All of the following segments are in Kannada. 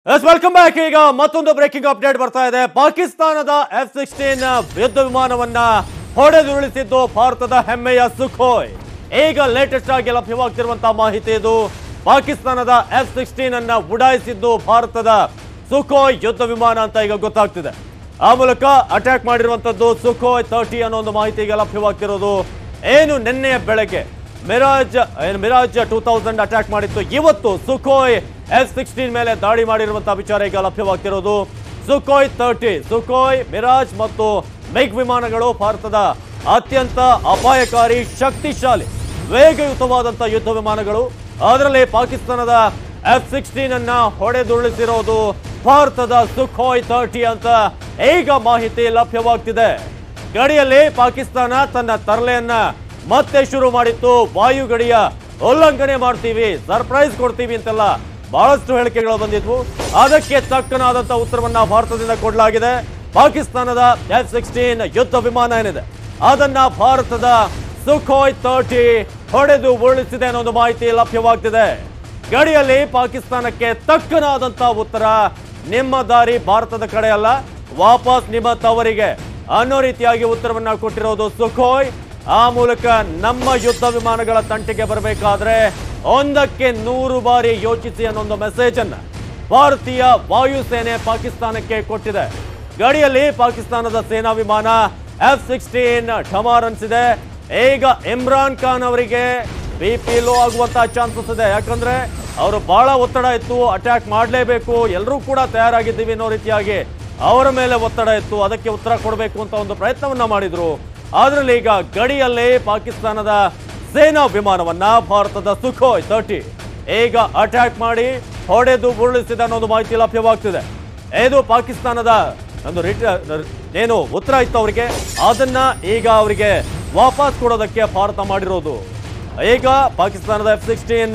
ಎಸ್ ವೆಲ್ಕಮ್ ಬ್ಯಾಕ್ ಈಗ ಮತ್ತೊಂದು ಬ್ರೇಕಿಂಗ್ ಅಪ್ಡೇಟ್ ಬರ್ತಾ ಇದೆ ಪಾಕಿಸ್ತಾನದ ಎಫ್ ಸಿಕ್ಸ್ಟೀನ್ ಯುದ್ಧ ವಿಮಾನವನ್ನ ಹೊಡೆದುರುಳಿಸಿದ್ದು ಭಾರತದ ಹೆಮ್ಮೆಯ ಸುಖೋಯ್ ಈಗ ಲೇಟೆಸ್ಟ್ ಆಗಿ ಲಭ್ಯವಾಗ್ತಿರುವಂತಹ ಮಾಹಿತಿ ಇದು ಪಾಕಿಸ್ತಾನದ ಎಫ್ ಸಿಕ್ಸ್ಟೀನ್ ಅನ್ನ ಉಡಾಯಿಸಿದ್ದು ಭಾರತದ ಸುಖೋಯ್ ಯುದ್ಧ ವಿಮಾನ ಅಂತ ಈಗ ಗೊತ್ತಾಗ್ತಿದೆ ಆ ಮೂಲಕ ಅಟ್ಯಾಕ್ ಮಾಡಿರುವಂತದ್ದು ಸುಖೋಯ್ ತರ್ಟಿ ಅನ್ನೋ ಒಂದು ಮಾಹಿತಿ ಈಗ ಲಭ್ಯವಾಗ್ತಿರೋದು ಏನು ನಿನ್ನೆಯ ಬೆಳಗ್ಗೆ ಮಿರಾಜ್ ಏನು ಮಿರಾಜ್ ಟೂ ತೌಸಂಡ್ ಅಟ್ಯಾಕ್ ಮಾಡಿತ್ತು ಇವತ್ತು ಸುಖೋಯ್ ಎಫ್ ಸಿಕ್ಸ್ಟೀನ್ ಮೇಲೆ ದಾಳಿ ಮಾಡಿರುವಂತಹ ವಿಚಾರ ಈಗ ಲಭ್ಯವಾಗ್ತಿರೋದು ಸುಖೋಯ್ ತರ್ಟಿ ಸುಖೋಯ್ ಮಿರಾಜ್ ಮತ್ತು ಮೆಗ್ ವಿಮಾನಗಳು ಭಾರತದ ಅತ್ಯಂತ ಅಪಾಯಕಾರಿ ಶಕ್ತಿಶಾಲಿ ವೇಗಯುತವಾದಂತಹ ಯುದ್ಧ ವಿಮಾನಗಳು ಅದರಲ್ಲಿ ಪಾಕಿಸ್ತಾನದ ಎಫ್ ಸಿಕ್ಸ್ಟೀನ್ ಅನ್ನ ಹೊಡೆದುರುಳಿಸಿರೋದು ಭಾರತದ ಸುಖೋಯ್ ತರ್ಟಿ ಅಂತ ಈಗ ಮಾಹಿತಿ ಲಭ್ಯವಾಗ್ತಿದೆ ಗಡಿಯಲ್ಲಿ ಪಾಕಿಸ್ತಾನ ತನ್ನ ತರಲೆಯನ್ನ ಮತ್ತೆ ಶುರು ಮಾಡಿತ್ತು ವಾಯು ಗಡಿಯ ಉಲ್ಲಂಘನೆ ಮಾಡ್ತೀವಿ ಸರ್ಪ್ರೈಸ್ ಕೊಡ್ತೀವಿ ಅಂತೆಲ್ಲ ಬಹಳಷ್ಟು ಹೇಳಿಕೆಗಳು ಬಂದಿದ್ವು ಅದಕ್ಕೆ ತಕ್ಕನಾದಂತ ಉತ್ತರವನ್ನ ಭಾರತದಿಂದ ಕೊಡಲಾಗಿದೆ ಪಾಕಿಸ್ತಾನದ ಎಫ್ ಸಿಕ್ಸ್ಟೀನ್ ಯುದ್ಧ ವಿಮಾನ ಏನಿದೆ ಅದನ್ನ ಭಾರತದ ಸುಖೋಯ್ ತರ್ಟಿ ಹೊಡೆದು ಉರುಳಿಸಿದೆ ಅನ್ನೋ ಮಾಹಿತಿ ಲಭ್ಯವಾಗ್ತಿದೆ ಗಡಿಯಲ್ಲಿ ಪಾಕಿಸ್ತಾನಕ್ಕೆ ತಕ್ಕನಾದಂತ ಉತ್ತರ ನಿಮ್ಮ ದಾರಿ ಭಾರತದ ಕಡೆ ಅಲ್ಲ ವಾಪಸ್ ನಿಮ್ಮ ತವರಿಗೆ ಅನ್ನೋ ರೀತಿಯಾಗಿ ಉತ್ತರವನ್ನ ಕೊಟ್ಟಿರೋದು ಸುಖೋಯ್ ಆ ಮೂಲಕ ನಮ್ಮ ಯುದ್ಧ ವಿಮಾನಗಳ ತಂಟೆಗೆ ಬರಬೇಕಾದ್ರೆ ಒಂದಕ್ಕೆ ನೂರು ಬಾರಿ ಯೋಚಿಸಿ ಅನ್ನೋ ಒಂದು ಮೆಸೇಜ್ ಅನ್ನ ಭಾರತೀಯ ವಾಯುಸೇನೆ ಪಾಕಿಸ್ತಾನಕ್ಕೆ ಕೊಟ್ಟಿದೆ ಗಡಿಯಲ್ಲಿ ಪಾಕಿಸ್ತಾನದ ಸೇನಾ ವಿಮಾನ ಎಫ್ ಸಿಕ್ಸ್ಟೀನ್ ಠಮಾರ್ ಅನ್ಸಿದೆ ಈಗ ಇಮ್ರಾನ್ ಖಾನ್ ಅವರಿಗೆ ಬಿ ಪಿ ಲೋ ಆಗುವಂತಹ ಚಾನ್ಸಸ್ ಇದೆ ಯಾಕಂದ್ರೆ ಅವರು ಬಹಳ ಒತ್ತಡ ಇತ್ತು ಅಟ್ಯಾಕ್ ಮಾಡಲೇಬೇಕು ಎಲ್ಲರೂ ಕೂಡ ತಯಾರಾಗಿದ್ದೀವಿ ಅನ್ನೋ ರೀತಿಯಾಗಿ ಅವರ ಮೇಲೆ ಒತ್ತಡ ಇತ್ತು ಅದಕ್ಕೆ ಉತ್ತರ ಕೊಡಬೇಕು ಅಂತ ಒಂದು ಪ್ರಯತ್ನವನ್ನ ಮಾಡಿದ್ರು ಆದ್ರಲ್ಲಿ ಈಗ ಗಡಿಯಲ್ಲಿ ಪಾಕಿಸ್ತಾನದ ಸೇನಾ ವಿಮಾನವನ್ನ ಭಾರತದ ಸುಖೋಯ್ ತರ್ಟಿ ಈಗ ಅಟ್ಯಾಕ್ ಮಾಡಿ ಹೊಡೆದು ಉರುಳಿಸಿದೆ ಅನ್ನೋದು ಮಾಹಿತಿ ಲಭ್ಯವಾಗ್ತಿದೆ ಇದು ಪಾಕಿಸ್ತಾನದ ಒಂದು ರಿಟ ಏನು ಉತ್ತರ ಇತ್ತು ಅವರಿಗೆ ಅದನ್ನ ಈಗ ಅವರಿಗೆ ವಾಪಸ್ ಕೊಡೋದಕ್ಕೆ ಭಾರತ ಮಾಡಿರೋದು ಈಗ ಪಾಕಿಸ್ತಾನದ ಎಫ್ ಸಿಕ್ಸ್ಟೀನ್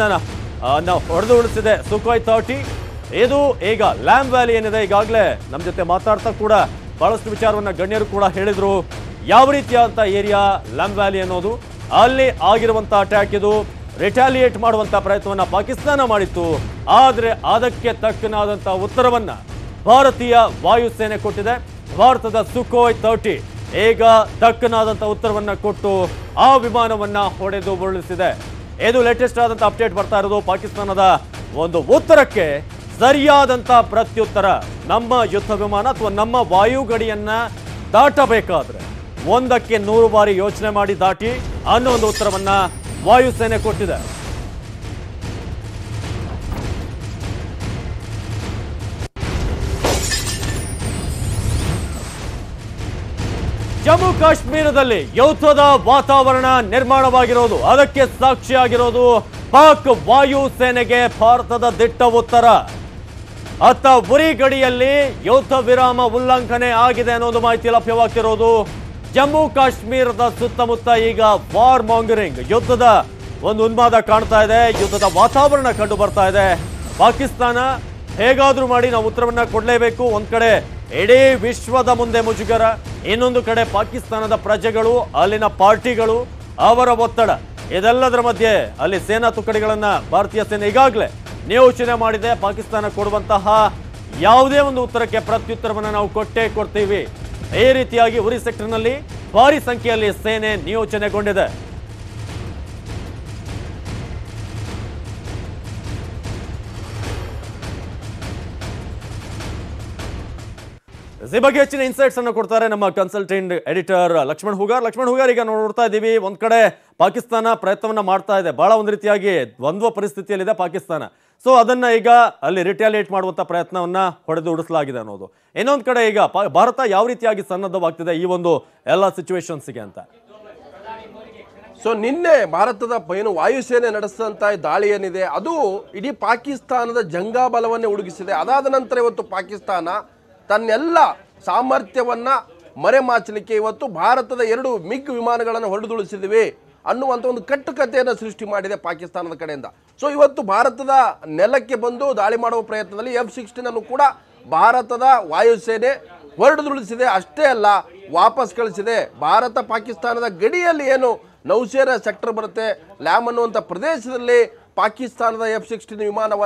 ಹೊಡೆದು ಉಳಿಸಿದೆ ಸುಖೋಯ್ ತರ್ಟಿ ಇದು ಈಗ ಲ್ಯಾಮ್ ವ್ಯಾಲಿ ಏನಿದೆ ಈಗಾಗಲೇ ನಮ್ಮ ಜೊತೆ ಮಾತಾಡ್ತಾ ಕೂಡ ಬಹಳಷ್ಟು ವಿಚಾರವನ್ನ ಗಣ್ಯರು ಕೂಡ ಹೇಳಿದ್ರು ಯಾವ ರೀತಿಯಾದಂಥ ಏರಿಯಾ ಲ್ಯಾಮ್ ವ್ಯಾಲಿ ಅನ್ನೋದು ಅಲ್ಲಿ ಆಗಿರುವಂತ ಅಟ್ಯಾಕ್ ಇದು ರಿಟಾಲಿಯೇಟ್ ಮಾಡುವಂತ ಪ್ರಯತ್ನವನ್ನ ಪಾಕಿಸ್ತಾನ ಮಾಡಿತ್ತು ಆದ್ರೆ ಅದಕ್ಕೆ ತಕ್ಕನಾದಂತ ಉತ್ತರವನ್ನ ಭಾರತೀಯ ವಾಯುಸೇನೆ ಕೊಟ್ಟಿದೆ ಭಾರತದ ಸುಖೋಯ್ ತರ್ಟಿ ಈಗ ತಕ್ಕನಾದಂತ ಉತ್ತರವನ್ನ ಕೊಟ್ಟು ಆ ವಿಮಾನವನ್ನ ಹೊಡೆದು ಉರುಳಿಸಿದೆ ಇದು ಲೇಟೆಸ್ಟ್ ಆದಂತ ಅಪ್ಡೇಟ್ ಬರ್ತಾ ಇರೋದು ಪಾಕಿಸ್ತಾನದ ಒಂದು ಉತ್ತರಕ್ಕೆ ಸರಿಯಾದಂತ ಪ್ರತ್ಯುತ್ತರ ನಮ್ಮ ಯುದ್ಧ ವಿಮಾನ ಅಥವಾ ನಮ್ಮ ವಾಯು ಗಡಿಯನ್ನ ದಾಟಬೇಕಾದ್ರೆ ಒಂದಕ್ಕೆ ನೂರು ಬಾರಿ ಯೋಚನೆ ಮಾಡಿ ದಾಟಿ ಅನ್ನೋ ಒಂದು ಉತ್ತರವನ್ನ ವಾಯುಸೇನೆ ಕೊಟ್ಟಿದೆ ಜಮ್ಮು ಕಾಶ್ಮೀರದಲ್ಲಿ ಯುದ್ಧದ ವಾತಾವರಣ ನಿರ್ಮಾಣವಾಗಿರೋದು ಅದಕ್ಕೆ ಸಾಕ್ಷಿಯಾಗಿರೋದು ಪಾಕ್ ವಾಯು ಸೇನೆಗೆ ಭಾರತದ ದಿಟ್ಟ ಉತ್ತರ ಅತ್ತ ಉರಿ ಗಡಿಯಲ್ಲಿ ಯುದ್ಧ ವಿರಾಮ ಉಲ್ಲಂಘನೆ ಆಗಿದೆ ಅನ್ನೋದು ಮಾಹಿತಿ ಲಭ್ಯವಾಗ್ತಿರೋದು ಜಮ್ಮು ಕಾಶ್ಮೀರದ ಸುತ್ತಮುತ್ತ ಈಗ ವಾರ್ ಮಾಂಗರಿಂಗ್ ಯುದ್ಧದ ಒಂದು ಉನ್ಮಾದ ಕಾಣ್ತಾ ಇದೆ ಯುದ್ಧದ ವಾತಾವರಣ ಕಂಡು ಬರ್ತಾ ಇದೆ ಪಾಕಿಸ್ತಾನ ಹೇಗಾದ್ರೂ ಮಾಡಿ ನಾವು ಉತ್ತರವನ್ನ ಕೊಡಲೇಬೇಕು ಒಂದ್ ಕಡೆ ಇಡೀ ವಿಶ್ವದ ಮುಂದೆ ಮುಜುಗರ ಇನ್ನೊಂದು ಕಡೆ ಪಾಕಿಸ್ತಾನದ ಪ್ರಜೆಗಳು ಅಲ್ಲಿನ ಪಾರ್ಟಿಗಳು ಅವರ ಒತ್ತಡ ಇದೆಲ್ಲದರ ಮಧ್ಯೆ ಅಲ್ಲಿ ಸೇನಾ ತುಕಡಿಗಳನ್ನ ಭಾರತೀಯ ಸೇನೆ ಈಗಾಗಲೇ ನಿಯೋಜನೆ ಮಾಡಿದೆ ಪಾಕಿಸ್ತಾನ ಕೊಡುವಂತಹ ಯಾವುದೇ ಒಂದು ಉತ್ತರಕ್ಕೆ ಪ್ರತ್ಯುತ್ತರವನ್ನು ನಾವು ಕೊಟ್ಟೇ ಕೊಡ್ತೀವಿ ಈ ರೀತಿಯಾಗಿ ಉರಿ ಸೆಕ್ಟರ್ನಲ್ಲಿ ಭಾರಿ ಸಂಖ್ಯೆಯಲ್ಲಿ ಸೇನೆ ನಿಯೋಜನೆಗೊಂಡಿದೆ ಈ ಬಗ್ಗೆ ಹೆಚ್ಚಿನ ಇನ್ಸೈಟ್ಸ್ ಅನ್ನು ಕೊಡ್ತಾರೆ ನಮ್ಮ ಕನ್ಸಲ್ಟೆಂಟ್ ಎಡಿಟರ್ ಲಕ್ಷ್ಮಣ್ ಹುಗಾರ್ ಲಕ್ಷ್ಮಣ್ ಹುಗಾರ್ ಈಗ ನೋಡ್ತಾ ಇದ್ದೀವಿ ಒಂದ್ ಕಡೆ ಪಾಕಿಸ್ತಾನ ಪ್ರಯತ್ನವನ್ನ ಮಾಡ್ತಾ ಇದೆ ಬಹಳ ಒಂದು ರೀತಿಯಾಗಿ ದ್ವಂದ್ವ ಪರಿಸ್ಥಿತಿಯಲ್ಲಿದೆ ಪಾಕಿಸ್ತಾನ ಸೊ ಅದನ್ನ ಈಗ ಅಲ್ಲಿ ರಿಟ್ಯಾಲಿಯೇಟ್ ಮಾಡುವಂತ ಪ್ರಯತ್ನವನ್ನ ಹೊಡೆದು ಉಡಿಸಲಾಗಿದೆ ಅನ್ನೋದು ಇನ್ನೊಂದ್ ಕಡೆ ಈಗ ಪಾ- ಭಾರತ ಯಾವ ರೀತಿಯಾಗಿ ಸನ್ನದ್ಧವಾಗ್ತಿದೆ ಈ ಒಂದು ಎಲ್ಲ ಸಿಚುವೇಶನ್ಸ್ಗೆ ಅಂತ ಸೊ ನಿನ್ನೆ ಭಾರತದ ಏನು ವಾಯುಸೇನೆ ನಡೆಸಿದಂಥ ದಾಳಿ ಏನಿದೆ ಅದು ಇಡೀ ಪಾಕಿಸ್ತಾನದ ಜಂಗಾಬಲವನ್ನೇ ಉಡುಗಿಸಿದೆ ಅದಾದ ನಂತರ ಇವತ್ತು ಪಾಕಿಸ್ತಾನ ತನ್ನೆಲ್ಲ ಸಾಮರ್ಥ್ಯವನ್ನ ಮರೆಮಾಚಲಿಕ್ಕೆ ಇವತ್ತು ಭಾರತದ ಎರಡು ಮಿಗ್ ವಿಮಾನಗಳನ್ನು ಹೊಡೆದುಳಿಸಿದ್ವಿ ಅನ್ನುವಂಥ ಒಂದು ಕಟ್ಟುಕತೆಯನ್ನು ಸೃಷ್ಟಿ ಮಾಡಿದೆ ಪಾಕಿಸ್ತಾನದ ಕಡೆಯಿಂದ ಸೊ ಇವತ್ತು ಭಾರತದ ನೆಲಕ್ಕೆ ಬಂದು ದಾಳಿ ಮಾಡುವ ಪ್ರಯತ್ನದಲ್ಲಿ ಎಫ್ ಸಿಕ್ಸ್ಟೀನ್ ಅನ್ನು ಕೂಡ ಭಾರತದ ವಾಯುಸೇನೆ ಹೊರಡುದುಳಿಸಿದೆ ಅಷ್ಟೇ ಅಲ್ಲ ವಾಪಸ್ ಕಳಿಸಿದೆ ಭಾರತ ಪಾಕಿಸ್ತಾನದ ಗಡಿಯಲ್ಲಿ ಏನು ನೌಶೇರ ಸೆಕ್ಟರ್ ಬರುತ್ತೆ ಲ್ಯಾಮ್ ಅನ್ನುವಂಥ ಪ್ರದೇಶದಲ್ಲಿ ಪಾಕಿಸ್ತಾನದ ಎಫ್ ಸಿಕ್ಸ್ಟೀನ್ ವಿಮಾನವನ್ನ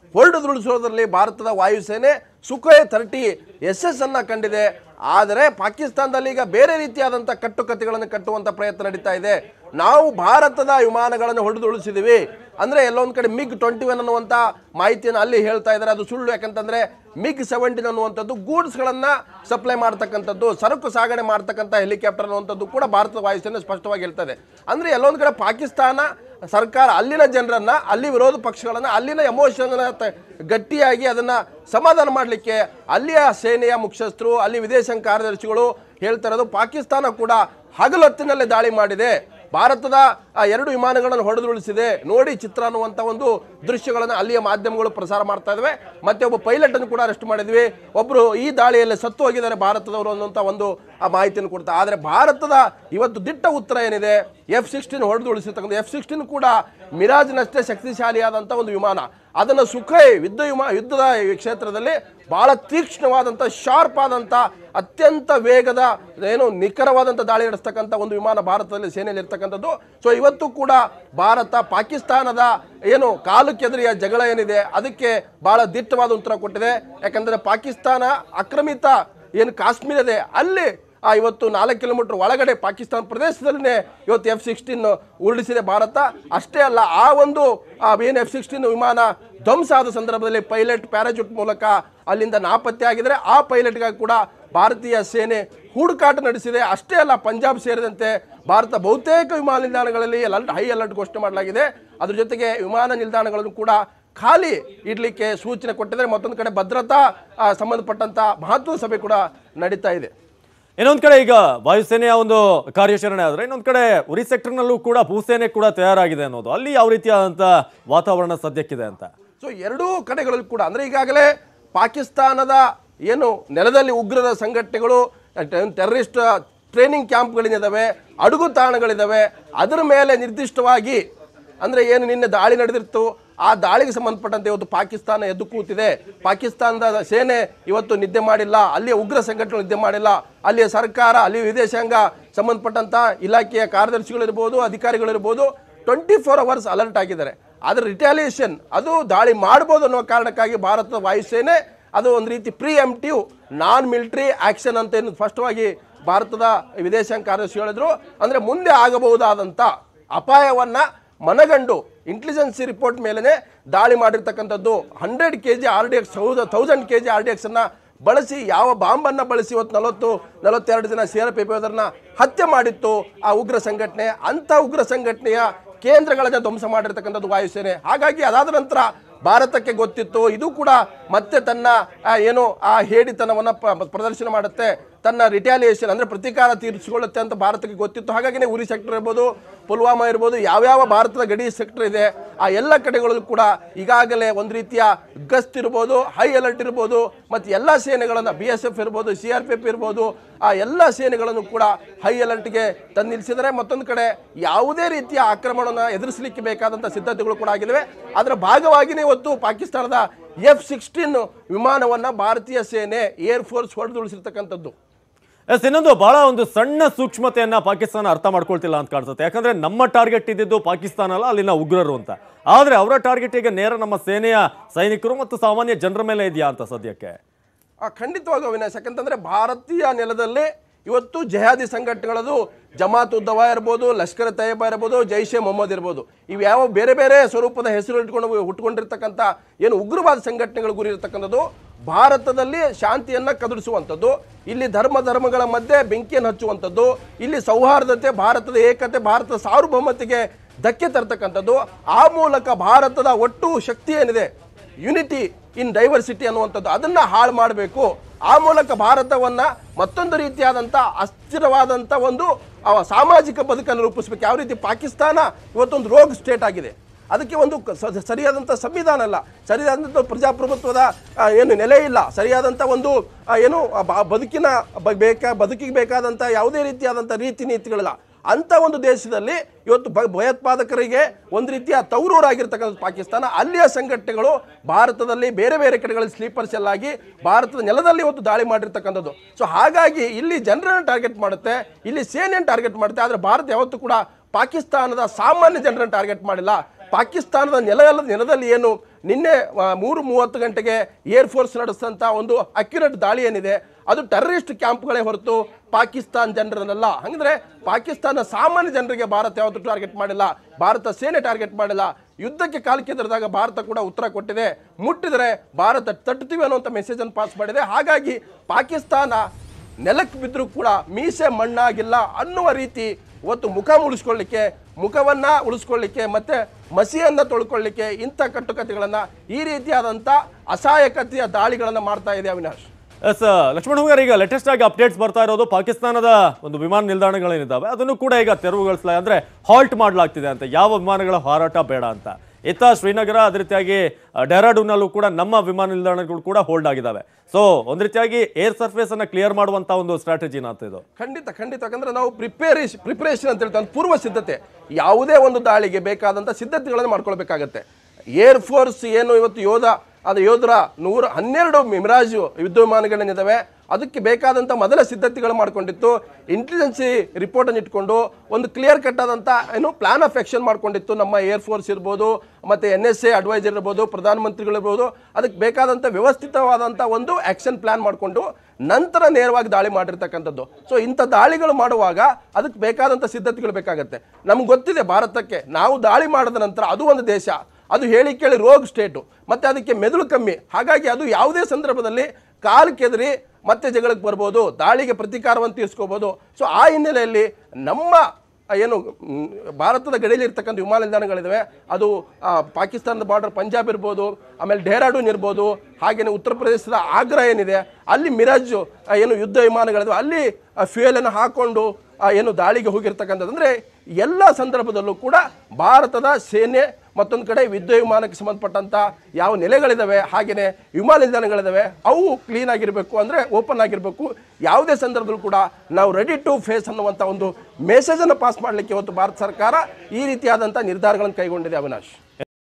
ಹೊರಡುದುರುಳಿಸೋದ್ರಲ್ಲಿ ಭಾರತದ ವಾಯುಸೇನೆ ಸುಖೋಯ್ ತರ್ಟಿ ಎಸ್ ಎಸ್ ಅನ್ನ ಕಂಡಿದೆ ಆದರೆ ಪಾಕಿಸ್ತಾನದಲ್ಲಿ ಈಗ ಬೇರೆ ರೀತಿಯಾದಂಥ ಕಟ್ಟುಕತೆಗಳನ್ನು ಕಟ್ಟುವಂಥ ಪ್ರಯತ್ನ ನಡೀತಾ ಇದೆ ನಾವು ಭಾರತದ ವಿಮಾನಗಳನ್ನು ಹೊಡೆದುರುಳಿಸಿದ್ದೀವಿ ಅಂದ್ರೆ ಎಲ್ಲೊಂದ್ ಕಡೆ ಮಿಗ್ ಟ್ವೆಂಟಿ ಒನ್ ಅನ್ನುವಂಥ ಮಾಹಿತಿಯನ್ನು ಅಲ್ಲಿ ಹೇಳ್ತಾ ಇದ್ದಾರೆ ಅದು ಸುಳ್ಳು ಯಾಕಂತಂದ್ರೆ ಮಿಗ್ ಸೆವೆಂಟೀನ್ ಅನ್ನುವಂಥದ್ದು ಗೂಡ್ಸ್ಗಳನ್ನ ಸಪ್ಲೈ ಮಾಡ್ತಕ್ಕಂಥದ್ದು ಸರಕು ಸಾಗಣೆ ಮಾಡ್ತಕ್ಕಂಥ ಹೆಲಿಕಾಪ್ಟರ್ ಅನ್ನುವಂಥದ್ದು ಕೂಡ ಭಾರತದ ವಾಯುಸೇನೆ ಸ್ಪಷ್ಟವಾಗಿ ಹೇಳ್ತದೆ ಅಂದ್ರೆ ಎಲ್ಲೊಂದ್ ಕಡೆ ಪಾಕಿಸ್ತಾನ ಸರ್ಕಾರ ಅಲ್ಲಿನ ಜನರನ್ನ ಅಲ್ಲಿ ವಿರೋಧ ಪಕ್ಷಗಳನ್ನ ಅಲ್ಲಿನ ಎಮೋಷನ್ ಗಟ್ಟಿಯಾಗಿ ಅದನ್ನ ಸಮಾಧಾನ ಮಾಡಲಿಕ್ಕೆ ಅಲ್ಲಿಯ ಸೇನೆಯ ಮುಖ್ಯಸ್ಥರು ಅಲ್ಲಿ ವಿದೇಶಾಂಗ ಕಾರ್ಯದರ್ಶಿಗಳು ಹೇಳ್ತಾ ಇರೋದು ಪಾಕಿಸ್ತಾನ ಕೂಡ ಹಗಲೊತ್ತಿನಲ್ಲೇ ದಾಳಿ ಮಾಡಿದೆ ಭಾರತದ ಆ ಎರಡು ವಿಮಾನಗಳನ್ನು ಹೊಡೆದುರುಳಿಸಿದೆ ನೋಡಿ ಚಿತ್ರ ಅನ್ನುವಂಥ ಒಂದು ದೃಶ್ಯಗಳನ್ನು ಅಲ್ಲಿಯ ಮಾಧ್ಯಮಗಳು ಪ್ರಸಾರ ಮಾಡ್ತಾ ಇದಾವೆ ಮತ್ತೆ ಒಬ್ಬ ಪೈಲಟ್ ಅನ್ನು ಕೂಡ ಅರೆಸ್ಟ್ ಮಾಡಿದ್ವಿ ಒಬ್ಬರು ಈ ದಾಳಿಯಲ್ಲಿ ಸತ್ತು ಹೋಗಿದ್ದಾರೆ ಭಾರತದವರು ಅನ್ನುವಂಥ ಒಂದು ಆ ಮಾಹಿತಿಯನ್ನು ಕೊಡ್ತಾ ಆದರೆ ಭಾರತದ ಇವತ್ತು ದಿಟ್ಟ ಉತ್ತರ ಏನಿದೆ ಎಫ್ ಸಿಕ್ಸ್ಟೀನ್ ಹೊಡೆದುರುಳಿಸಿರ್ತಕ್ಕಂಥ ಎಫ್ ಸಿಕ್ಸ್ಟೀನ್ ಕೂಡ ಮಿರಾಜ್ನಷ್ಟೇ ಶಕ್ತಿಶಾಲಿಯಾದಂಥ ಒಂದು ವಿಮಾನ ಅದನ್ನು ಸುಖೈ ಯುದ್ಧ ವಿಮಾ ಯುದ್ಧದ ಈ ಕ್ಷೇತ್ರದಲ್ಲಿ ಬಹಳ ತೀಕ್ಷ್ಣವಾದಂಥ ಶಾರ್ಪ್ ಆದಂಥ ಅತ್ಯಂತ ವೇಗದ ಏನು ನಿಖರವಾದಂಥ ದಾಳಿ ನಡೆಸ್ತಕ್ಕಂಥ ಒಂದು ವಿಮಾನ ಭಾರತದಲ್ಲಿ ಸೇನೆಯಲ್ಲಿ ಇರ್ತಕ್ಕಂಥದ್ದು ಸೊ ಇವತ್ತು ಕೂಡ ಭಾರತ ಪಾಕಿಸ್ತಾನದ ಏನು ಕಾಲು ಕೆದರಿಯ ಜಗಳ ಏನಿದೆ ಅದಕ್ಕೆ ಬಹಳ ದಿಟ್ಟವಾದ ಉತ್ತರ ಕೊಟ್ಟಿದೆ ಯಾಕಂದ್ರೆ ಪಾಕಿಸ್ತಾನ ಆಕ್ರಮಿತ ಏನು ಕಾಶ್ಮೀರ ಇದೆ ಅಲ್ಲಿ ಆ ಇವತ್ತು ನಾಲ್ಕು ಕಿಲೋಮೀಟರ್ ಒಳಗಡೆ ಪಾಕಿಸ್ತಾನ ಪ್ರದೇಶದಲ್ಲೇ ಇವತ್ತು ಎಫ್ ಸಿಕ್ಸ್ಟೀನ್ ಉರುಳಿಸಿದೆ ಭಾರತ ಅಷ್ಟೇ ಅಲ್ಲ ಆ ಒಂದು ಏನು ಎಫ್ ಸಿಕ್ಸ್ಟೀನ್ ವಿಮಾನ ಧ್ವಂಸ ಆದ ಸಂದರ್ಭದಲ್ಲಿ ಪೈಲಟ್ ಪ್ಯಾರಾಚೂಟ್ ಮೂಲಕ ಅಲ್ಲಿಂದ ನಾಪತ್ತೆ ಆಗಿದ್ರೆ ಆ ಪೈಲಟ್ಗಾಗಿ ಕೂಡ ಭಾರತೀಯ ಸೇನೆ ಹುಡುಕಾಟ ನಡೆಸಿದೆ ಅಷ್ಟೇ ಅಲ್ಲ ಪಂಜಾಬ್ ಸೇರಿದಂತೆ ಭಾರತ ಬಹುತೇಕ ವಿಮಾನ ನಿಲ್ದಾಣಗಳಲ್ಲಿ ಅಲರ್ಟ್ ಹೈ ಅಲರ್ಟ್ ಘೋಷಣೆ ಮಾಡಲಾಗಿದೆ ಅದ್ರ ಜೊತೆಗೆ ವಿಮಾನ ನಿಲ್ದಾಣಗಳನ್ನು ಕೂಡ ಖಾಲಿ ಇಡ್ಲಿಕ್ಕೆ ಸೂಚನೆ ಕೊಟ್ಟಿದ್ದಾರೆ ಮತ್ತೊಂದು ಕಡೆ ಭದ್ರತಾ ಆ, ಸಂಬಂಧಪಟ್ಟಂತ ಮಹತ್ವದ ಸಭೆ ಕೂಡ ನಡೀತಾ ಇದೆ ಇನ್ನೊಂದ್ ಕಡೆ ಈಗ ವಾಯುಸೇನೆಯ ಒಂದು ಕಾರ್ಯಾಚರಣೆ ಆದ್ರೆ ಇನ್ನೊಂದ್ ಕಡೆ ಉರಿ ಸೆಕ್ಟರ್ನಲ್ಲೂ ಕೂಡ ಭೂಸೇನೆ ಕೂಡ ತಯಾರಾಗಿದೆ ಅನ್ನೋದು ಅಲ್ಲಿ ಯಾವ ರೀತಿಯಾದಂತ ವಾತಾವರಣ ಸದ್ಯಕ್ಕಿದೆ ಅಂತ ಸೊ ಎರಡೂ ಕಡೆಗಳಲ್ಲಿ ಕೂಡ ಅಂದ್ರೆ ಈಗಾಗಲೇ ಪಾಕಿಸ್ತಾನದ ಏನು ನೆಲದಲ್ಲಿ ಉಗ್ರರ ಸಂಘಟನೆಗಳು ಟೆರರಿಸ್ಟ್ ಟ್ರೈನಿಂಗ್ ಕ್ಯಾಂಪ್ಗಳಿದ್ದಾವೆ ಅಡುಗು ತಾಣಗಳಿದ್ದಾವೆ ಅದರ ಮೇಲೆ ನಿರ್ದಿಷ್ಟವಾಗಿ ಅಂದ್ರೆ ಏನು ನಿನ್ನೆ ದಾಳಿ ನಡೆದಿತ್ತು ಆ ದಾಳಿಗೆ ಸಂಬಂಧಪಟ್ಟಂತೆ ಇವತ್ತು ಪಾಕಿಸ್ತಾನ ಎದ್ದು ಕೂತಿದೆ ಪಾಕಿಸ್ತಾನದ ಸೇನೆ ಇವತ್ತು ನಿದ್ದೆ ಮಾಡಿಲ್ಲ ಅಲ್ಲಿಯ ಉಗ್ರ ಸಂಘಟನೆ ನಿದ್ದೆ ಮಾಡಿಲ್ಲ ಅಲ್ಲಿಯ ಸರ್ಕಾರ ಅಲ್ಲಿ ವಿದೇಶಾಂಗ ಸಂಬಂಧಪಟ್ಟಂತ ಇಲಾಖೆಯ ಕಾರ್ಯದರ್ಶಿಗಳಿರ್ಬೋದು ಅಧಿಕಾರಿಗಳಿರ್ಬೋದು ಟ್ವೆಂಟಿ ಫೋರ್ ಅವರ್ಸ್ ಅಲರ್ಟ್ ಆಗಿದ್ದಾರೆ ಅದರ ರಿಟಾಲಿಯೇಷನ್ ಅದು ದಾಳಿ ಮಾಡ್ಬೋದು ಅನ್ನೋ ಕಾರಣಕ್ಕಾಗಿ ಭಾರತದ ವಾಯುಸೇನೆ ಅದು ಒಂದು ರೀತಿ preemptive non military action ಅಂತ ಏನು ಸ್ಪಷ್ಟವಾಗಿ ಭಾರತದ ವಿದೇಶಾಂಗ ಕಾರ್ಯದರ್ಶಿ ಹೇಳಿದ್ರು ಅಂದ್ರೆ ಮುಂದೆ ಆಗಬಹುದಾದಂಥ ಅಪಾಯವನ್ನ ಮನಗಂಡು ಇಂಟೆಲಿಜೆನ್ಸಿ ರಿಪೋರ್ಟ್ ಮೇಲೆನೆ ದಾಳಿ ಮಾಡಿರ್ತಕ್ಕಂಥದ್ದು hundred K G R D X thousand K G R D X ಅನ್ನ ಬಳಸಿ ಯಾವ ಬಾಂಬನ್ನ ಬಳಸಿ ಇವತ್ತು ನಲವತ್ತು ನಲವತ್ತೆರಡು ಜನ ಸಿ ಆರ್ ಪಿ ಯೋಧರನ್ನ ಹತ್ಯೆ ಮಾಡಿತ್ತು ಆ ಉಗ್ರ ಸಂಘಟನೆ ಅಂತ ಉಗ್ರ ಸಂಘಟನೆಯ ಕೇಂದ್ರಗಳನ್ನ ಧ್ವಂಸ ಮಾಡಿರ್ತಕ್ಕಂಥದ್ದು ವಾಯುಸೇನೆ ಹಾಗಾಗಿ ಅದಾದ ನಂತರ ಭಾರತಕ್ಕೆ ಗೊತ್ತಿತ್ತು ಇದು ಕೂಡ ಮತ್ತೆ ತನ್ನ ಆ, ಏನು ಆ ಹೇಡಿತನವನ್ನ ಪ- ಪ್ರದರ್ಶನ ಮಾಡುತ್ತೆ ತನ್ನ ರಿಟ್ಯಾಲಿಯೇಷನ್ ಅಂದ್ರೆ ಪ್ರತೀಕಾರ ತೀರಿಸಿಕೊಳ್ಳುತ್ತೆ ಅಂತ ಭಾರತಕ್ಕೆ ಗೊತ್ತಿತ್ತು ಹಾಗಾಗಿನೇ ಉರಿ ಸೆಕ್ಟರ್ ಇರ್ಬೋದು ಪುಲ್ವಾಮಾ ಇರ್ಬೋದು ಯಾವ್ಯಾವ ಭಾರತದ ಗಡಿ ಸೆಕ್ಟರ್ ಇದೆ ಆ ಎಲ್ಲ ಕಡೆಗಳಲ್ಲೂ ಕೂಡ ಈಗಾಗಲೇ ಒಂದು ರೀತಿಯ ಗಸ್ತ್ ಇರ್ಬೋದು ಹೈ ಅಲರ್ಟ್ ಇರ್ಬೋದು ಮತ್ತು ಎಲ್ಲ ಸೇನೆಗಳನ್ನು ಬಿ ಎಸ್ ಎಫ್ ಇರ್ಬೋದು ಸಿ ಆರ್ ಪಿ ಎಫ್ ಇರ್ಬೋದು ಆ ಎಲ್ಲ ಸೇನೆಗಳನ್ನು ಕೂಡ ಹೈ ಅಲರ್ಟ್ಗೆ ತಂದು ನಿಲ್ಲಿಸಿದರೆ ಮತ್ತೊಂದು ಕಡೆ ಯಾವುದೇ ರೀತಿಯ ಆಕ್ರಮಣವನ್ನು ಎದುರಿಸಲಿಕ್ಕೆ ಬೇಕಾದಂಥ ಸಿದ್ಧತೆಗಳು ಕೂಡ ಆಗಿವೆ ಅದರ ಭಾಗವಾಗಿಯೇ ಇವತ್ತು ಪಾಕಿಸ್ತಾನದ ಎಫ್ ಸಿಕ್ಸ್ಟೀನ್ ವಿಮಾನವನ್ನು ಭಾರತೀಯ ಸೇನೆ ಏರ್ ಫೋರ್ಸ್ ಹೊಡೆದುಳಿಸಿರ್ತಕ್ಕಂಥದ್ದು ಎಸ್ ಇನ್ನೊಂದು ಬಹಳ ಒಂದು ಸಣ್ಣ ಸೂಕ್ಷ್ಮತೆಯನ್ನ ಪಾಕಿಸ್ತಾನ ಅರ್ಥ ಮಾಡ್ಕೊಳ್ತಿಲ್ಲ ಅಂತ ಕಾಣಿಸುತ್ತೆ ಯಾಕಂದ್ರೆ ನಮ್ಮ ಟಾರ್ಗೆಟ್ ಇದ್ದಿದ್ದು ಪಾಕಿಸ್ತಾನ ಅಲ್ಲ ಅಲ್ಲಿನ ಉಗ್ರರು ಅಂತ ಆದ್ರೆ ಅವರ ಟಾರ್ಗೆಟ್ ಈಗ ನೇರ ನಮ್ಮ ಸೇನೆಯ ಸೈನಿಕರು ಮತ್ತು ಸಾಮಾನ್ಯ ಜನರ ಮೇಲೆ ಇದೆಯಾ ಅಂತ ಸದ್ಯಕ್ಕೆ ಆ, ಖಂಡಿತವಾಗಿ ಅವಿನಾಶ್ ಯಾಕಂತಂದ್ರೆ ಭಾರತೀಯ ನೆಲದಲ್ಲಿ ಇವತ್ತು ಜಹಾದಿ ಸಂಘಟನೆಗಳದು ಜಮಾತ್ ಉದ್ದವ ಇರ್ಬೋದು ಲಷ್ಕರ್ ತಯ್ಯಬ ಇರ್ಬೋದು ಜೈಷೆ ಮೊಹಮ್ಮದ್ ಇರ್ಬೋದು ಇವು ಯಾವ ಬೇರೆ ಬೇರೆ ಸ್ವರೂಪದ ಹೆಸರು ಇಟ್ಕೊಂಡು ಹುಟ್ಕೊಂಡಿರ್ತಕ್ಕಂಥ ಏನು ಉಗ್ರವಾದ ಸಂಘಟನೆಗಳು ಗುರಿ ಇರತಕ್ಕಂಥದ್ದು ಭಾರತದಲ್ಲಿ ಶಾಂತಿಯನ್ನ ಕದಡಿಸುವಂಥದ್ದು ಇಲ್ಲಿ ಧರ್ಮ ಧರ್ಮಗಳ ಮಧ್ಯೆ ಬೆಂಕಿಯನ್ನು ಹಚ್ಚುವಂಥದ್ದು ಇಲ್ಲಿ ಸೌಹಾರ್ದತೆ ಭಾರತದ ಏಕತೆ ಭಾರತದ ಸಾರ್ವಭೌಮತೆಗೆ ಧಕ್ಕೆ ತರ್ತಕ್ಕಂಥದ್ದು ಆ ಮೂಲಕ ಭಾರತದ ಒಟ್ಟು ಶಕ್ತಿ ಏನಿದೆ ಯುನಿಟಿ ಇನ್ ಡೈವರ್ಸಿಟಿ ಅನ್ನುವಂಥದ್ದು ಅದನ್ನ ಹಾಳು ಮಾಡಬೇಕು ಆ ಮೂಲಕ ಭಾರತವನ್ನ ಮತ್ತೊಂದು ರೀತಿಯಾದಂಥ ಅಸ್ಥಿರವಾದಂಥ ಒಂದು ಅವ ಸಾಮಾಜಿಕ ಬದುಕನ್ನು ರೂಪಿಸಬೇಕು ಯಾವ ರೀತಿ ಪಾಕಿಸ್ತಾನ ಇವತ್ತೊಂದು ರೋಗ್ ಸ್ಟೇಟ್ ಆಗಿದೆ ಅದಕ್ಕೆ ಒಂದು ಕ- ಸ- ಸರಿಯಾದಂಥ ಸಂವಿಧಾನ ಅಲ್ಲ ಸರಿಯಾದಂಥ ಪ್ರಜಾಪ್ರಭುತ್ವದ ಆ, ಏನು ನೆಲೆ ಇಲ್ಲ ಸರಿಯಾದಂಥ ಒಂದು ಆ, ಏನು ಆ ಬ- ಬದುಕಿನ ಬ- ಬೇಕಾ ಬದುಕಿಗೆ ಬೇಕಾದಂಥ ಯಾವುದೇ ರೀತಿಯಾದಂಥ ರೀತಿ ನೀತಿಗಳಿಲ್ಲ ಅಂತ ಒಂದು ದೇಶದಲ್ಲಿ ಇವತ್ತು ಭ- ಭಯೋತ್ಪಾದಕರಿಗೆ ಒಂದು ರೀತಿಯ ತೌರೂರಾಗಿರ್ತಕ್ಕಂಥ ಪಾಕಿಸ್ತಾನ ಅಲ್ಲಿಯ ಸಂಘಟನೆಗಳು ಭಾರತದಲ್ಲಿ ಬೇರೆ ಬೇರೆ ಕಡೆಗಳಲ್ಲಿ ಸ್ಲೀಪರ್ ಸೆಲ್ ಆಗಿ ಭಾರತದ ನೆಲದಲ್ಲಿ ಇವತ್ತು ದಾಳಿ ಮಾಡಿರ್ತಕ್ಕಂಥದ್ದು ಸೊ ಹಾಗಾಗಿ ಇಲ್ಲಿ ಜನರನ್ನು ಟಾರ್ಗೆಟ್ ಮಾಡುತ್ತೆ ಇಲ್ಲಿ ಸೇನೆಯನ್ನು ಟಾರ್ಗೆಟ್ ಮಾಡುತ್ತೆ ಆದರೆ ಭಾರತ ಯಾವತ್ತೂ ಕೂಡ ಪಾಕಿಸ್ತಾನದ ಸಾಮಾನ್ಯ ಜನರನ್ನು ಟಾರ್ಗೆಟ್ ಮಾಡಿಲ್ಲ ಪಾಕಿಸ್ತಾನದ ನೆಲ ನೆಲದಲ್ಲಿ ಏನು ನಿನ್ನೆ ಆ, ಮೂರು ಮೂವತ್ತು ಗಂಟೆಗೆ ಏರ್ ಫೋರ್ಸ್ ನಡೆಸಿದಂಥ ಒಂದು ಅಕ್ಯುರೇಟ್ ದಾಳಿ ಏನಿದೆ ಅದು ಟೆರರಿಸ್ಟ್ ಕ್ಯಾಂಪ್ಗಳೇ ಹೊರತು ಪಾಕಿಸ್ತಾನ್ ಜನರನ್ನೆಲ್ಲ ಹಂಗಂದ್ರೆ ಪಾಕಿಸ್ತಾನ ಸಾಮಾನ್ಯ ಜನರಿಗೆ ಭಾರತ ಯಾವತ್ತೂ ಟಾರ್ಗೆಟ್ ಮಾಡಿಲ್ಲ ಭಾರತ ಸೇನೆ ಟಾರ್ಗೆಟ್ ಮಾಡಿಲ್ಲ ಯುದ್ಧಕ್ಕೆ ಕಾಲ್ಕೆದರಿದಾಗ ಭಾರತ ಕೂಡ ಉತ್ತರ ಕೊಟ್ಟಿದೆ ಮುಟ್ಟಿದರೆ ಭಾರತ ತಟ್ಟುತ್ತೀವಿ ಅನ್ನುವಂಥ ಮೆಸೇಜ್ ಅನ್ನು ಪಾಸ್ ಮಾಡಿದೆ ಹಾಗಾಗಿ ಪಾಕಿಸ್ತಾನ ನೆಲಕ್ಕೆ ಬಿದ್ದರೂ ಕೂಡ ಮೀಸೆ ಮಣ್ಣಾಗಿಲ್ಲ ಅನ್ನುವ ರೀತಿ ಇವತ್ತು ಮುಖ ಉಳಿಸ್ಕೊಳ್ಳಿಕ್ಕೆ ಮುಖವನ್ನ ಉಳಿಸ್ಕೊಳ್ಳಿಕ್ಕೆ ಮತ್ತೆ ಮಸಿಯನ್ನ ತೊಳ್ಕೊಳ್ಳಿಕ್ಕೆ ಇಂಥ ಕಟ್ಟುಕತೆಗಳನ್ನ ಈ ರೀತಿಯಾದಂಥ ಅಸಹಾಯಕತೆಯ ದಾಳಿಗಳನ್ನ ಮಾಡ್ತಾ ಇದೆ ಅವಿನಾಶ್ ಎಸ್ ಲಕ್ಷ್ಮಣ್ ಹುಗಾರ್ ಈಗ ಲೇಟೆಸ್ಟ್ ಆಗಿ ಅಪ್ಡೇಟ್ಸ್ ಬರ್ತಾ ಇರೋದು ಪಾಕಿಸ್ತಾನದ ಒಂದು ವಿಮಾನ ನಿಲ್ದಾಣಗಳೇನಿದ್ದಾವೆ ಅದನ್ನು ಕೂಡ ಈಗ ತೆರವುಗೊಳಿಸ್ಲಾ ಅಂದ್ರೆ ಹಾಲ್ಟ್ ಮಾಡಲಾಗ್ತಿದೆ ಅಂತ ಯಾವ ವಿಮಾನಗಳ ಹಾರಾಟ ಬೇಡ ಅಂತ ಇತ್ತ ಶ್ರೀನಗರ ಅದೇ ರೀತಿಯಾಗಿ ಆ, ಡೆಹ್ರಾಡೂನ್ನಲ್ಲೂ ಕೂಡ ನಮ್ಮ ವಿಮಾನ ನಿಲ್ದಾಣಗಳು ಕೂಡ ಹೋಲ್ಡ್ ಆಗಿದ್ದಾವೆ ಸೊ ಒಂದ್ ರೀತಿಯಾಗಿ ಏರ್ ಸರ್ಫೇಸ್ ಅನ್ನ ಕ್ಲಿಯರ್ ಮಾಡುವಂತ ಒಂದು ಸ್ಟ್ರಾಟಜಿನ ಅಂತ ಇದು ಖಂಡಿತ ಖಂಡಿತ ಯಾಕಂದ್ರೆ ನಾವು ಪ್ರಿಪೇರೇಷ್ ಪ್ರಿಪರೇಷನ್ ಅಂತ ಹೇಳ್ತಾರೆ ಪೂರ್ವ ಸಿದ್ಧತೆ ಯಾವುದೇ ಒಂದು ದಾಳಿಗೆ ಬೇಕಾದಂಥ ಸಿದ್ಧತೆಗಳನ್ನು ಮಾಡ್ಕೊಳ್ಬೇಕಾಗತ್ತೆ ಏರ್ ಫೋರ್ಸ್ ಏನು ಇವತ್ತು ಯೋಧ ಅದು ಯೋಧರ ನೂರ ಹನ್ನೆರಡು ಮಿರಾಜು ಯುದ್ಧ ವಿಮಾನಗಳೇನಿದ್ದಾವೆ ಅದಕ್ಕೆ ಬೇಕಾದಂಥ ಮೊದಲ ಸಿದ್ಧತೆಗಳು ಮಾಡ್ಕೊಂಡಿತ್ತು ಇಂಟೆಲಿಜೆನ್ಸಿ ರಿಪೋರ್ಟನ್ನು ಇಟ್ಕೊಂಡು ಒಂದು ಕ್ಲಿಯರ್ ಕಟ್ ಆದಂಥ ಏನು ಪ್ಲಾನ್ ಆಫ್ ಆಕ್ಷನ್ ಮಾಡ್ಕೊಂಡಿತ್ತು ನಮ್ಮ ಏರ್ ಫೋರ್ಸ್ ಇರ್ಬೋದು ಮತ್ತು ಎನ್ ಎಸ್ ಎ ಅಡ್ವೈಸರ್ ಇರ್ಬೋದು ಪ್ರಧಾನಮಂತ್ರಿಗಳಿರ್ಬೋದು ಅದಕ್ಕೆ ಬೇಕಾದಂಥ ವ್ಯವಸ್ಥಿತವಾದಂಥ ಒಂದು ಆಕ್ಷನ್ ಪ್ಲಾನ್ ಮಾಡಿಕೊಂಡು ನಂತರ ನೇರವಾಗಿ ದಾಳಿ ಮಾಡಿರ್ತಕ್ಕಂಥದ್ದು ಸೊ ಇಂಥ ದಾಳಿಗಳು ಮಾಡುವಾಗ ಅದಕ್ಕೆ ಬೇಕಾದಂಥ ಸಿದ್ಧತೆಗಳು ಬೇಕಾಗತ್ತೆ ನಮ್ಗೆ ಗೊತ್ತಿದೆ ಭಾರತಕ್ಕೆ ನಾವು ದಾಳಿ ಮಾಡಿದ ನಂತರ ಅದು ಒಂದು ದೇಶ ಅದು ಹೇಳಿ ಕೇಳಿ ರೋಗ್ ಸ್ಟೇಟು ಮತ್ತೆ ಅದಕ್ಕೆ ಮೆದುಳು ಕಮ್ಮಿ ಹಾಗಾಗಿ ಅದು ಯಾವುದೇ ಸಂದರ್ಭದಲ್ಲಿ ಕಾಲು ಕೆದರಿ ಮತ್ತೆ ಜಗಳಕ್ಕೆ ಬರ್ಬೋದು ದಾಳಿಗೆ ಪ್ರತೀಕಾರವನ್ನು ತೀರಿಸ್ಕೋಬೋದು ಸೊ ಆ ಹಿನ್ನೆಲೆಯಲ್ಲಿ ನಮ್ಮ ಏನು ಮ್, ಭಾರತದ ಗಡಿಯಲ್ಲಿ ಇರ್ತಕ್ಕಂಥ ವಿಮಾನ ನಿಲ್ದಾಣಗಳಿದ್ದಾವೆ ಅದು ಆ, ಪಾಕಿಸ್ತಾನದ ಬಾರ್ಡರ್ ಪಂಜಾಬ್ ಇರ್ಬೋದು ಆಮೇಲೆ ಡೆಹ್ರಾಡೂನ್ ಇರ್ಬೋದು ಹಾಗೆಯೇ ಉತ್ತರ ಪ್ರದೇಶದ ಆಗ್ರಾ ಏನಿದೆ ಅಲ್ಲಿ ಮಿರಾಜು ಆ, ಏನು ಯುದ್ಧ ವಿಮಾನಗಳಿದಾವೆ ಅಲ್ಲಿ ಫ್ಯೂಯಲನ್ನು ಹಾಕೊಂಡು ಆ, ಏನು ದಾಳಿಗೆ ಹೋಗಿರ್ತಕ್ಕಂಥದ್ದು ಅಂದರೆ ಎಲ್ಲ ಸಂದರ್ಭದಲ್ಲೂ ಕೂಡ ಭಾರತದ ಸೇನೆ ಮತ್ತೊಂದು ಕಡೆ ಯುದ್ಧ ವಿಮಾನಕ್ಕೆ ಸಂಬಂಧಪಟ್ಟಂಥ ಯಾವ ನೆಲೆಗಳಿದ್ದಾವೆ ಹಾಗೆಯೇ ವಿಮಾನ ನಿಲ್ದಾಣಗಳಿದ್ದಾವೆ ಅವು ಕ್ಲೀನ್ ಆಗಿರಬೇಕು ಅಂದರೆ ಓಪನ್ ಆಗಿರಬೇಕು ಯಾವುದೇ ಸಂದರ್ಭದಲ್ಲೂ ಕೂಡ ನಾವು ರೆಡಿ ಟು ಫೇಸ್ ಅನ್ನುವಂಥ ಒಂದು ಮೆಸೇಜನ್ನು ಪಾಸ್ ಮಾಡಲಿಕ್ಕೆ ಇವತ್ತು ಭಾರತ ಸರ್ಕಾರ ಈ ರೀತಿಯಾದಂಥ ನಿರ್ಧಾರಗಳನ್ನು ಕೈಗೊಂಡಿದೆ ಅವಿನಾಶ್